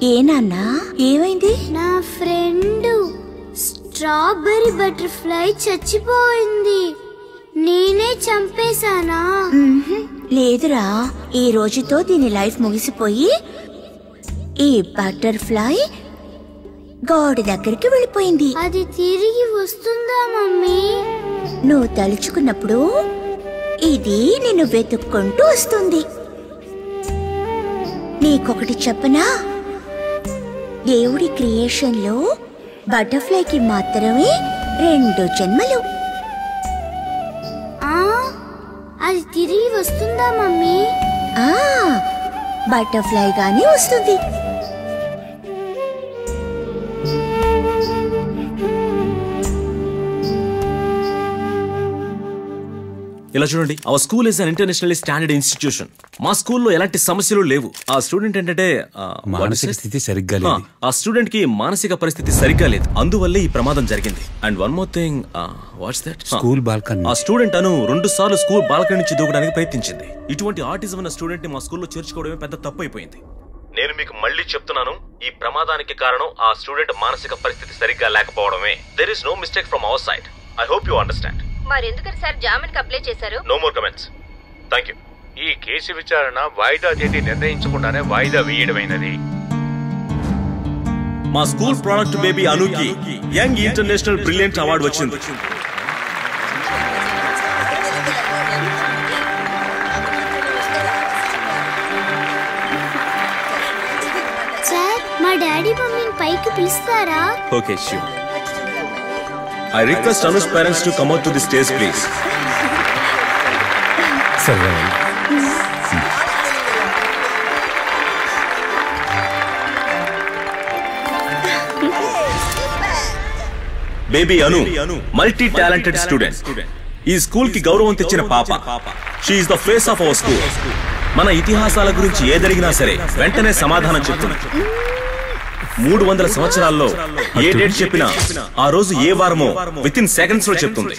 ఏ నాన్నా ఏమైంది నా ఫ్రెండ్ స్ట్రాబెర్రీ బటర్ఫ్లై చచ్చిపోయింది నేనే చంపేశానా మ్మ్హ్మ్. లేదురా ఈ రోజుతో దీని లైఫ్ ముగిసిపోయి ఈ బటర్ఫ్లై గాడి దగ్గరికి వెళ్ళిపోయింది అది తిరిగి వస్తుందా మమ్మీ నువ్వు తలుచుకున్నప్పుడు ఇది నిన్ను వెతుక్కుంటూ వస్తుంది నీకొకటి చెప్పనా దేవుడి క్రియేషన్లో బటర్ఫ్లైకి మాత్రమే రెండు జన్మలు ఆ అది తిరిగి వస్తుందా మమ్మీ ఆ బటర్ఫ్లై గానీ వస్తుంది ఇలా చూడండి our school is an internationally standard institution మా స్కూల్లో ఎలాంటి సమస్యలు లేవు ఆ స్టూడెంట్ ఏంటంటే ఆ, మానసిక what is it? స్థితి సరిగ్గా ఆ, లేదు ఆ స్టూడెంట్ కి మానసిక పరిస్థితి సరిగ్గా లేదు అందువల్లే ఈ ప్రమాదం జరిగింది and one more thing what's that school balcony ఆ స్టూడెంట్ అను రెండు సార్లు స్కూల్ బాల్కనీ నుంచి దూకడానికి ప్రయత్నించింది ఇటువంటి ఆటిజం ఉన్న స్టూడెంట్ ని మా స్కూల్లో చేర్చుకోవడమే పెద్ద తప్పు అయిపోయింది నేను మీకు మళ్ళీ చెప్తున్నాను ఈ ప్రమాదానికి కారణం ఆ స్టూడెంట్ మానసిక పరిస్థితి సరిగ్గా లేకపోవడమే there is no mistake from our side I hope you understand మరెందుకని సార్ జామీన్కి అప్లై చేశారు no more comments thank you ఈ కేసు విచారణ వాయిదా తేదీ నిర్ణయించకుండానే వాయిదా వేయడమైనది మా స్కూల్ ప్రొడక్ట్ బేబీ అనుకి యంగ్ ఇంటర్నేషనల్ బ్రిలియంట్ అవార్డు వచ్చింది సార్ మా డాడీ మమ్మీని పైకి పిలుస్తారా okay sure I request Anu's parents to come out to the stage please సరే baby Anu multi talented student ఈ స్కూల్ కి గౌరవం తెచ్చిన పాప she the face of our school మన ఇతిహాసాల గురించి ఏ జరిగినా సరే వెంటనే సమాధానం చెప్తుంది మూడు వందల సంవత్సరాల్లో ఏ డేట్ చెప్పినా ఆ రోజు ఏ వారమో విత్ ఇన్ సెకండ్స్ లో చెప్తుంది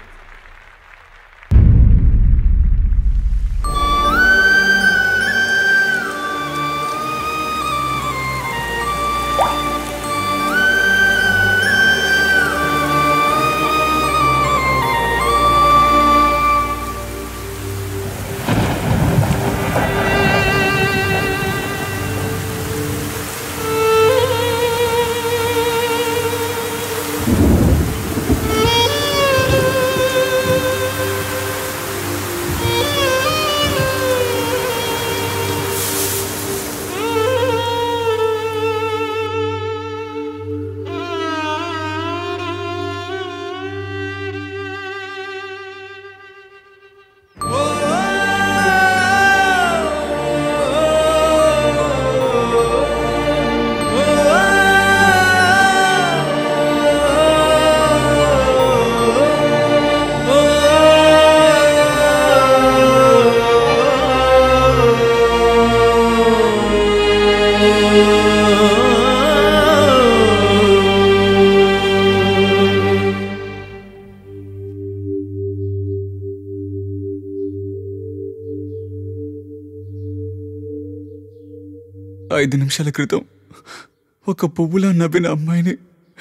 ఐదు నిమిషాల క్రితం ఒక పువ్వులా నవ్విన అమ్మాయిని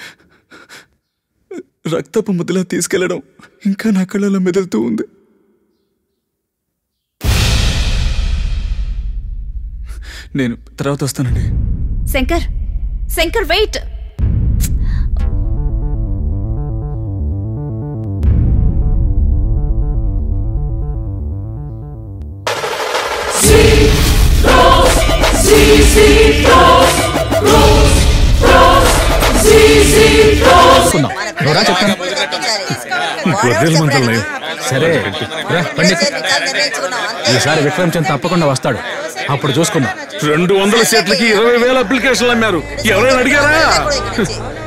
రక్తపు ముద్దలా తీసుకెళ్లడం ఇంకా నా కళ్ళలో మెదులుతూ ఉంది నేను తర్వాత వస్తానండి శంకర్ శంకర్ వెయిట్ గొర్రెల మంత్రులు సరే రా, పండి. ఈసారి విక్రమ్ చంద్ తప్పకుండా వస్తాడు అప్పుడు చూసుకుందాం రెండు వందల సీట్లకి ఇరవై వేల అప్లికేషన్లు అమ్మారు ఎవరైనా అడిగారా